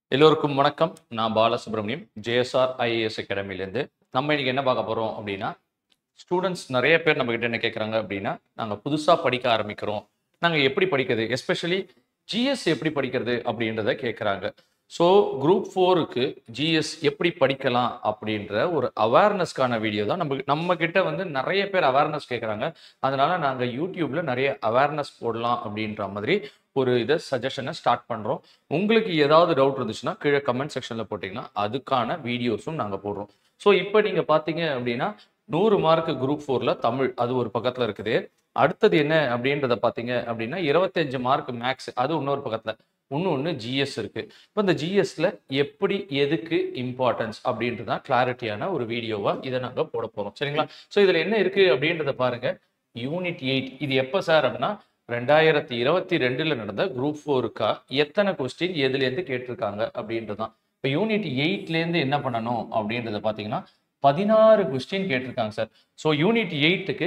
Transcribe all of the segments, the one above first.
எல்லோருக்கும் வணக்கம் நான் பாலசுப்ரமணியம் ஜேஎஸ்ஆர் ஐஏஎஸ் அகாடமிலேருந்து நம்ம இன்னைக்கு என்ன பார்க்க போகிறோம் அப்படின்னா ஸ்டூடெண்ட்ஸ் நிறைய பேர் நம்மக்கிட்ட என்ன கேட்குறாங்க அப்படின்னா நாங்கள் புதுசாக படிக்க ஆரம்பிக்கிறோம் நாங்கள் எப்படி படிக்கிறது எஸ்பெஷலி ஜிஎஸ் எப்படி படிக்கிறது அப்படின்றத கேட்குறாங்க ஸோ குரூப் ஃபோருக்கு ஜிஎஸ் எப்படி படிக்கலாம் அப்படின்ற ஒரு அவேர்னஸ்க்கான வீடியோ தான் நம்ம நம்ம கிட்ட வந்து நிறைய பேர் அவேர்னஸ் கேட்குறாங்க அதனால நாங்கள் யூடியூப்ல நிறைய அவேர்னஸ் போடலாம் அப்படின்ற மாதிரி ஒரு இதை சஜஷனை ஸ்டார்ட் பண்ணுறோம் உங்களுக்கு ஏதாவது டவுட் இருந்துச்சுன்னா கீழே கமெண்ட் செக்ஷனில் போட்டிங்கன்னா அதுக்கான வீடியோஸும் நாங்கள் போடுறோம் ஸோ இப்போ நீங்கள் பார்த்தீங்க அப்படின்னா நூறு மார்க் குரூப் ஃபோரில் தமிழ் அது ஒரு பக்கத்தில் இருக்குது அடுத்தது என்ன அப்படின்றத பார்த்தீங்க அப்படின்னா இருபத்தஞ்சு மார்க் மேக்ஸ் அது இன்னொரு பக்கத்தில் இன்னொன்று ஜிஎஸ் இருக்கு இப்போ இந்த ஜிஎஸ்ல எப்படி எதுக்கு இம்பார்ட்டன்ஸ் அப்படின்றது தான் கிளாரிட்டியான ஒரு வீடியோவா இதை நாங்கள் போட போகிறோம் சரிங்களா ஸோ இதில் என்ன இருக்கு அப்படின்றத பாருங்க யூனிட் எயிட் இது எப்போ சார் அப்படின்னா ரெண்டாயிரத்தி இருபத்தி ரெண்டுல நடந்த குரூப் ஃபோருக்கா எத்தனை கொஸ்டின் எதுலேருந்து கேட்டிருக்காங்க அப்படின்றது தான் இப்போ யூனிட் எயிட்லேருந்து என்ன பண்ணணும் அப்படின்றத பார்த்தீங்கன்னா பதினாறு கொஸ்டின் கேட்டிருக்காங்க சார் ஸோ யூனிட் எயிட்டுக்கு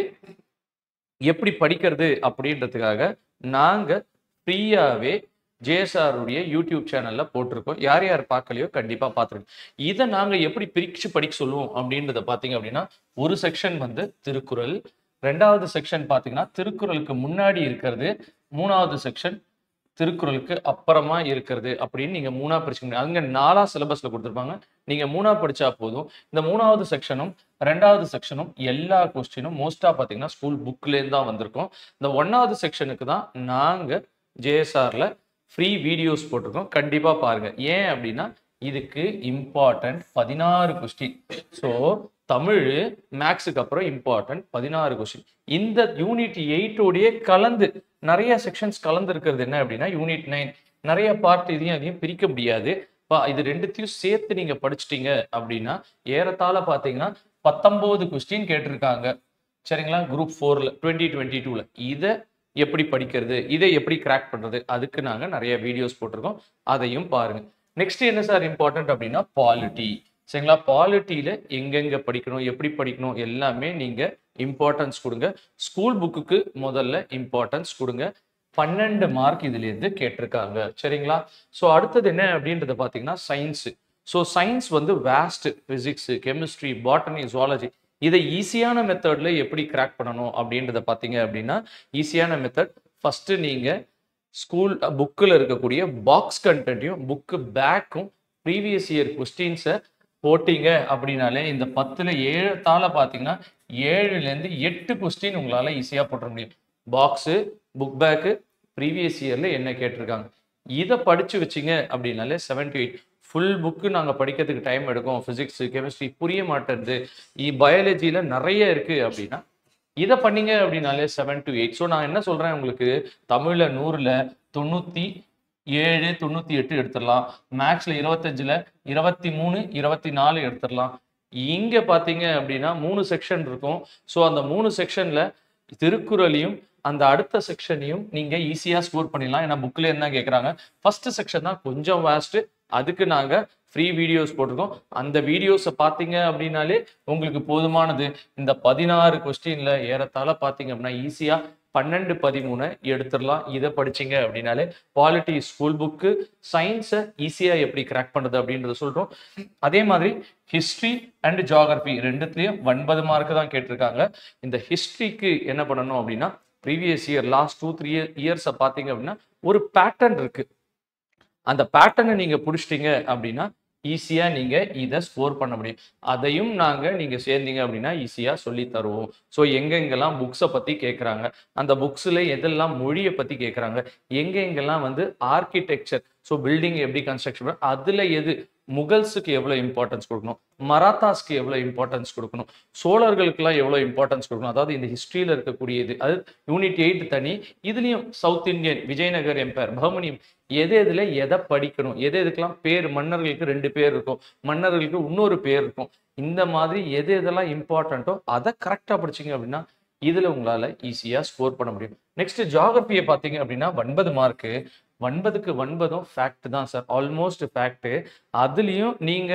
எப்படி படிக்கிறது அப்படின்றதுக்காக நாங்கள் ஃப்ரீயாகவே ஜேஎஸ்ஆருடைய யூடியூப் சேனலில் போட்டிருக்கோம் யார் யார் பார்க்கலையோ கண்டிப்பாக பார்த்துருங்க இதை நாங்கள் எப்படி பிரித்து படிக்க சொல்லுவோம் அப்படின்றத பார்த்தீங்க அப்படின்னா ஒரு செக்ஷன் வந்து திருக்குறள் ரெண்டாவது செக்ஷன் பார்த்தீங்கன்னா திருக்குறளுக்கு முன்னாடி இருக்கிறது மூணாவது செக்ஷன் திருக்குறளுக்கு அப்புறமா இருக்கிறது அப்படின்னு நீங்க மூணா படிச்சுக்கணும் அங்க நாலா சிலபஸ்ல கொடுத்துருப்பாங்க நீங்க மூணா படிச்சா போதும் இந்த மூணாவது செக்ஷனும் ரெண்டாவது செக்ஷனும் எல்லா கொஸ்டினும் மோஸ்டா பாத்தீங்கன்னா ஸ்கூல் புக்லேருந்து தான் வந்திருக்கும் இந்த ஒன்னாவது செக்ஷனுக்கு தான் நாங்க ஜேஎஸ்ஆர்ல ஃப்ரீ வீடியோஸ் போட்டிருக்கோம் கண்டிப்பா பாருங்க ஏன் அப்படின்னா இதுக்கு இம்பார்ட்டன்ட் பதினாறு கொஸ்டின் ஸோ தமிழ் மேக்ஸுக்கு அப்புறம் இம்பார்ட்டன்ட் பதினாறு கொஸ்டின் இந்த யூனிட் எயிட்டோடயே கலந்து நிறைய செக்ஷன்ஸ் கலந்து இருக்கிறது என்ன அப்படின்னா யூனிட் நைன் நிறைய பார்ட் இதையும் அதையும் பிரிக்க முடியாது பா இது ரெண்டுத்தையும் சேர்த்து நீங்க படிச்சிட்டீங்க அப்படின்னா ஏறத்தாழ பார்த்தீங்கன்னா பத்தொன்பது கொஸ்டின் கேட்டிருக்காங்க சரிங்களா குரூப் ஃபோர்ல டுவெண்ட்டி டுவெண்ட்டி டூல இதை எப்படி படிக்கிறது இதை எப்படி கிராக் பண்றது அதுக்கு நாங்க நிறைய வீடியோஸ் போட்டிருக்கோம் அதையும் பாருங்க நெக்ஸ்ட் என்ன சார் இம்பார்ட்டன்ட் அப்படின்னா பாலிட்டி சரிங்களா பாலிட்டியில எங்கெங்க படிக்கணும் எப்படி படிக்கணும் எல்லாமே நீங்க இம்பார்ட்டன்ஸ் கொடுங்க ஸ்கூல் புக்குக்கு முதல்ல இம்பார்ட்டன்ஸ் கொடுங்க பன்னெண்டு மார்க் இதுல இருந்து கேட்டிருக்காங்க சரிங்களா ஸோ அடுத்தது என்ன அப்படின்றத பார்த்தீங்கன்னா சயின்ஸ் ஸோ சயின்ஸ் வந்து வேஸ்ட் பிசிக்ஸ் கெமிஸ்ட்ரி பாட்டனி ஜுவாலஜி இதை ஈஸியான மெத்தட்ல எப்படி கிராக் பண்ணணும் அப்படின்றத பார்த்தீங்க அப்படின்னா ஈஸியான மெத்தட் ஃபர்ஸ்ட் நீங்க ஸ்கூல் புக்கில் இருக்கக்கூடிய பாக்ஸ் கண்டென்ட்டையும் புக்கு பேக்கும் ப்ரீவியஸ் இயர் கொஸ்டின்ஸை போட்டீங்க அப்படின்னாலே இந்த பத்துல ஏழு தாள பார்த்தீங்கன்னா ஏழுலேருந்து எட்டு கொஸ்டின் உங்களால் ஈஸியாக போட்டுற முடியும் பாக்ஸு புக் பேக்கு ப்ரீவியஸ் இயரில் என்ன கேட்டிருக்காங்க இதை படித்து வச்சிங்க அப்படின்னாலே seven to eight full book நாங்கள் படிக்கிறதுக்கு டைம் எடுக்கும் ஃபிசிக்ஸ் கெமிஸ்ட்ரி புரிய மாட்டேங்குது பயாலஜியில் நிறைய இருக்குது அப்படின்னா இதை பண்ணீங்க அப்படின்னாலே செவன் டு எயிட் ஸோ நான் என்ன சொல்கிறேன் உங்களுக்கு தமிழில் நூறில் தொண்ணூற்றி ஏழு தொண்ணூற்றி எட்டு எடுத்துடலாம் மேக்ஸில் இருபத்தஞ்சில் இருபத்தி மூணு இருபத்தி நாலு எடுத்துடலாம் இங்கே பார்த்தீங்க அப்படின்னா மூணு செக்ஷன் இருக்கும் ஸோ அந்த மூணு செக்ஷனில் திருக்குறளையும் அந்த அடுத்த செக்ஷனையும் நீங்கள் ஈஸியாக ஸ்கோர் பண்ணிடலாம் ஏன்னா புக்கில் என்ன கேட்குறாங்க ஃபர்ஸ்ட் செக்ஷன் தான் கொஞ்சம் வேஸ்ட்டு அதுக்கு நாங்கள் ஃப்ரீ வீடியோஸ் போட்டிருக்கோம் அந்த வீடியோஸை பார்த்தீங்க அப்படின்னாலே உங்களுக்கு போதுமானது இந்த பதினாறு கொஸ்டினில் ஏறத்தாழ பார்த்தீங்க அப்படின்னா ஈஸியாக பன்னெண்டு பதிமூணு எடுத்துடலாம் இதை படிச்சீங்க அப்படின்னாலே பாலிட்டி ஸ்கூல் புக்கு சயின்ஸை ஈஸியாக எப்படி கிராக் பண்ணுறது அப்படின்றத சொல்கிறோம் அதே மாதிரி ஹிஸ்ட்ரி அண்ட் ஜியாகிரபி ரெண்டுத்துலேயும் ஒன்பது மார்க் தான் கேட்டிருக்காங்க இந்த ஹிஸ்ட்ரிக்கு என்ன பண்ணணும் அப்படின்னா previous year last two three இயர்ஸை பார்த்தீங்க அப்படின்னா ஒரு பேட்டர்ன் இருக்கு அந்த பேட்டர்னை நீங்கள் பிடிச்சிட்டீங்க அப்படின்னா ஈஸியாக நீங்கள் இதை ஸ்கோர் பண்ண முடியும் அதையும் நாங்கள் நீங்கள் சேர்ந்தீங்க அப்படின்னா ஈஸியாக சொல்லி தருவோம் ஸோ எங்கெங்கெல்லாம் புக்ஸை பற்றி கேட்குறாங்க அந்த புக்ஸில் எதெல்லாம் மொழியை பற்றி கேட்குறாங்க எங்கெங்கெல்லாம் வந்து ஆர்கிடெக்சர் ஸோ பில்டிங் எப்படி கன்ஸ்ட்ரக்ஷன் அதில் எது முகல்ஸுக்கு எவ்வளோ இம்பார்ட்டன்ஸ் கொடுக்கணும் மராத்தாஸ்க்கு எவ்வளோ இம்பார்ட்டன்ஸ் கொடுக்கணும் சோழர்களுக்கெல்லாம் எவ்வளோ இம்பார்ட்டன்ஸ் கொடுக்கணும் அதாவது இந்த ஹிஸ்ட்ரியில் இருக்கக்கூடிய இது அது யூனிட் எயிட் தனி இதுலேயும் சவுத் இந்தியன் விஜயநகர் எம்பையர் பகமனியம் எது எதில் எதை படிக்கணும் எது எதுக்கெல்லாம் பேர் மன்னர்களுக்கு ரெண்டு பேர் இருக்கும் மன்னர்களுக்கு இன்னொரு பேர் இருக்கும் இந்த மாதிரி எது எதெல்லாம் இம்பார்ட்டண்ட்டோ அதை கரெக்டாக படிச்சிங்க அப்படின்னா இதில் உங்களால் ஈஸியாக ஸ்கோர் பண்ண முடியும் நெக்ஸ்ட் ஜாகிரபியை பார்த்தீங்க அப்படின்னா ஒன்பது மார்க்கு ஒன்பதுக்கு ஒன்பதும் ஃபேக்ட் தான் சார் ஆல்மோஸ்ட் ஃபேக்ட் அதுலேயும் நீங்கள்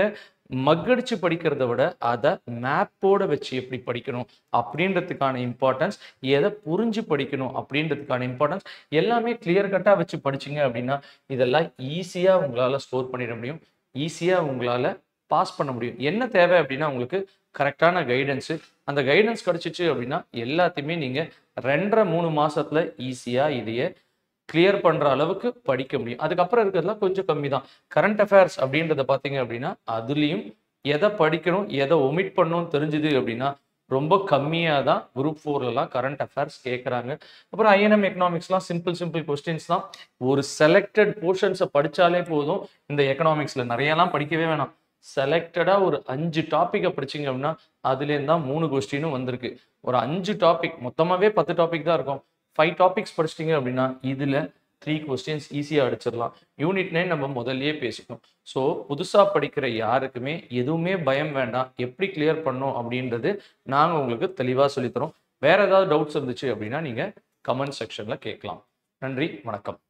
மக்கடிச்சு படிக்கிறத விட அதை மேப்போட வச்சு எப்படி படிக்கணும் அப்படின்றதுக்கான இம்பார்ட்டன்ஸ் எதை புரிஞ்சு படிக்கணும் அப்படின்றதுக்கான இம்பார்ட்டன்ஸ் எல்லாமே கிளியர் கட்டாக வச்சு படிச்சீங்க அப்படின்னா இதெல்லாம் ஈஸியாக உங்களால் ஸ்கோர் பண்ணிட முடியும் ஈஸியாக உங்களால் பாஸ் பண்ண முடியும் என்ன தேவை அப்படின்னா உங்களுக்கு கரெக்டான கைடன்ஸு அந்த கைடன்ஸ் கிடச்சிச்சு அப்படின்னா எல்லாத்தையுமே நீங்கள் ரெண்டரை மூணு மாசத்துல ஈஸியாக இதையே கிளியர் பண்ணுற அளவுக்கு படிக்க முடியும் அதுக்கப்புறம் இருக்கிறதுலாம் கொஞ்சம் கம்மி தான் கரண்ட் அஃபேர்ஸ் அப்படின்றத பார்த்தீங்க அப்படின்னா அதுலேயும் எதை படிக்கணும் எதை ஒமிட் பண்ணணும்னு தெரிஞ்சுது அப்படின்னா ரொம்ப கம்மியாக தான் குரூப் ஃபோர்லலாம் கரண்ட் அஃபேர்ஸ் கேட்குறாங்க அப்புறம் ஐஎன்எம் எக்கனாமிக்ஸ்லாம் சிம்பிள் சிம்பிள் கொஸ்டின்ஸ் தான் ஒரு செலக்டட் போர்ஷன்ஸை படித்தாலே போதும் இந்த எக்கனாமிக்ஸில் நிறையலாம் படிக்கவே வேணாம் செலக்டடாக ஒரு அஞ்சு டாப்பிக்கை படிச்சிங்க அப்படின்னா அதுலேருந்து தான் மூணு கொஸ்டினும் வந்திருக்கு ஒரு அஞ்சு டாபிக் மொத்தமாகவே பத்து டாபிக் தான் இருக்கும் ஃபைவ் டாபிக்ஸ் படிச்சிட்டிங்க அப்படின்னா இதில் த்ரீ கொஸ்டின்ஸ் ஈஸியாக அடிச்சிடலாம் யூனிட் நைன் நம்ம முதல்லயே பேசிக்கணும் ஸோ புதுசாக படிக்கிற யாருக்குமே எதுவுமே பயம் வேண்டாம் எப்படி கிளியர் பண்ணோம் அப்படின்றது நாங்கள் உங்களுக்கு தெளிவாக சொல்லித்தரோம் வேற ஏதாவது டவுட்ஸ் இருந்துச்சு அப்படின்னா நீங்கள் கமெண்ட் செக்ஷனில் கேட்கலாம் நன்றி வணக்கம்